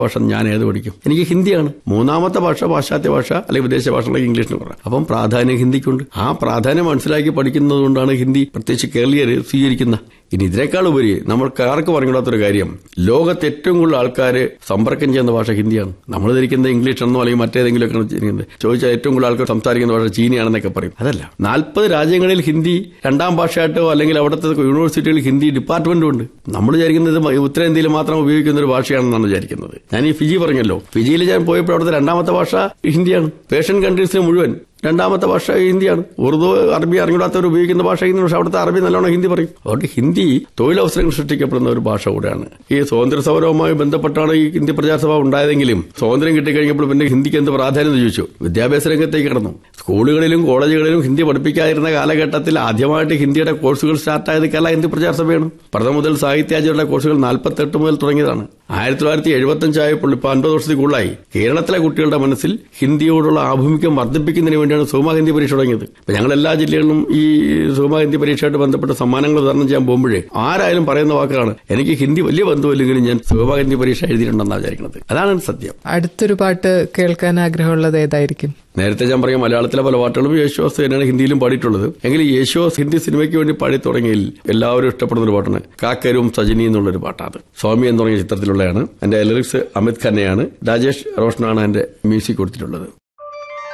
ഭാഷ ഞാൻ ഏത് പഠിക്കും എനിക്ക് ഹിന്ദിയാണ് മൂന്നാമത്തെ ഭാഷ പാശ്ചാത്യ ഭാഷ അല്ലെങ്കിൽ വിദേശ ഭാഷകളൊക്കെ ഇംഗ്ലീഷിന് പറയാം അപ്പം പ്രാധാന്യം ഹിന്ദിക്കുണ്ട് ആ പ്രാധാന്യം മനസ്സിലാക്കി പഠിക്കുന്നത് കൊണ്ടാണ് ഹിന്ദി പ്രത്യേകിച്ച് കേരളീയർ സ്വീകരിക്കുന്ന ഇനി ഇതിനേക്കാൾ ഉപരി നമ്മൾക്ക് ആർക്ക് പറഞ്ഞുകൂടാത്തൊരു കാര്യം ലോകത്ത് ഏറ്റവും കൂടുതൽ ആൾക്കാർ സമ്പർക്കം ചെയ്യുന്ന ഭാഷ ഹിന്ദിയാണ് നമ്മൾ ധരിക്കുന്നത് ഇംഗ്ലീഷ് എന്നോ അല്ലെങ്കിൽ മറ്റേതെങ്കിലും ഒക്കെ ചെയ്യുന്നത് ചോദിച്ചാൽ ഏറ്റവും കൂടുതൽ ആൾക്കാർ സംസാരിക്കുന്ന ഭാഷ ചീനിയാണെന്നൊക്കെ പറയും അതല്ല നാൽപ്പത് രാജ്യങ്ങളിൽ ഹിന്ദി രണ്ടാം ഭാഷയായിട്ടോ അല്ലെങ്കിൽ അവിടുത്തെ യൂണിവേഴ്സിറ്റികളിൽ ഹിന്ദി ഡിപ്പാർട്ട്മെന്റും ഉണ്ട് നമ്മൾ വിചാരിക്കുന്നത് ഉത്തരേന്ത്യയിൽ മാത്രം ഉപയോഗിക്കുന്ന ഒരു ഭാഷയാണെന്നാണ് വിചാരിക്കുന്നത് ഞാൻ ഈ ഫിജി പറഞ്ഞല്ലോ ഫിജിയിൽ ഞാൻ പോയപ്പോൾ അവിടുത്തെ രണ്ടാമത്തെ ഭാഷ ഹിന്ദിയാണ് പേഷ്യൻ കൺട്രീസിൽ മുഴുവൻ രണ്ടാമത്തെ ഭാഷ ഹിന്ദിയാണ് ഉറുദു അറബി അറിഞ്ഞൂടാത്തവർ ഉപയോഗിക്കുന്ന ഭാഷ ഹിന്ദി പക്ഷെ അവിടുത്തെ അറബി നല്ലോണം ഹിന്ദി പറയും അതുകൊണ്ട് ഹിന്ദി തൊഴിലവസരങ്ങൾ സൃഷ്ടിക്കപ്പെടുന്ന ഒരു ഭാഷ കൂടെയാണ് ഈ സ്വാതന്ത്ര്യ സമരവുമായി ബന്ധപ്പെട്ടാണ് ഈ ഹിന്ദി പ്രചാരസഭ ഉണ്ടായതെങ്കിലും സ്വാതന്ത്ര്യം കിട്ടിക്കഴിഞ്ഞപ്പോൾ പിന്നെ ഹിന്ദിക്ക് എന്ത് പ്രാധാന്യം എന്ന് ചോദിച്ചു വിദ്യാഭ്യാസ രംഗത്തേക്ക് കടന്നു സ്കൂളുകളിലും കോളേജുകളിലും ഹിന്ദി പഠിപ്പിക്കാതിരുന്ന കാലഘട്ടത്തിൽ ആദ്യമായിട്ട് ഹിന്ദിയുടെ കോഴ്സുകൾ സ്റ്റാർട്ടായത് കേരള ഹിന്ദി പ്രചാരസഭയാണ് പ്രഥമ മുതൽ സാഹിത്യാചാര്യരുടെ കോഴ്സുകൾ നാൽപ്പത്തെട്ട് മുതൽ തുടങ്ങിയതാണ് ആയിരത്തി തൊള്ളായിരത്തി എഴുപത്തി ആയപ്പോൾ ഇപ്പൊ അൻപത് വർഷത്തിൽ കൂടുതലായി കേരളത്തിലെ കുട്ടികളുടെ മനസ്സിൽ ഹിന്ദിയോടുള്ള ആഭിമുഖ്യം വർദ്ധിപ്പിക്കുന്നതിന് വേണ്ടിയാണ് സുമ ഹിന്ദി പരീക്ഷ തുടങ്ങിയത് ഇപ്പൊ ഞങ്ങൾ എല്ലാ ജില്ലകളിലും ഈ സുമ ഹിന്ദി പരീക്ഷയായിട്ട് ബന്ധപ്പെട്ട സമ്മാനങ്ങൾ വിതരണം ചെയ്യാൻ പോകുമ്പോഴേ ആരായാലും പറയുന്ന വാക്കാണ് എനിക്ക് ഹിന്ദി വലിയ ബന്ധമില്ലെങ്കിലും ഞാൻ സുമ ഹിന്ദി പരീക്ഷ എഴുതിയിട്ടുണ്ടെന്നാണ് വിചാരിക്കുന്നത് അതാണ് സത്യം അടുത്തൊരു പാട്ട് കേൾക്കാൻ ആഗ്രഹമുള്ളത് ഏതായിരിക്കും നേരത്തെ ഞാൻ പറഞ്ഞ മലയാളത്തിലെ പല പാട്ടുകളും യേശുദാസ് തന്നെയാണ് ഹിന്ദിയിലും പാടിയിട്ടുള്ളത് എങ്കിൽ യേശുദാസ് ഹിന്ദി സിനിമയ്ക്ക് വേണ്ടി പാടി തുടങ്ങിയിൽ എല്ലാവരും ഇഷ്ടപ്പെടുന്ന ഒരു പാട്ടാണ് കാക്കരും സജിനി എന്നുള്ളൊരു പാട്ടാണ് സ്വാമി എന്ന് തുടങ്ങിയ ചിത്രത്തിലുള്ളതാണ് എന്റെ ലിറിക്സ് അമിത് ഖന്നയാണ് രാജേഷ് റോഷനാണ് എന്റെ മ്യൂസിക് കൊടുത്തിട്ടുള്ളത്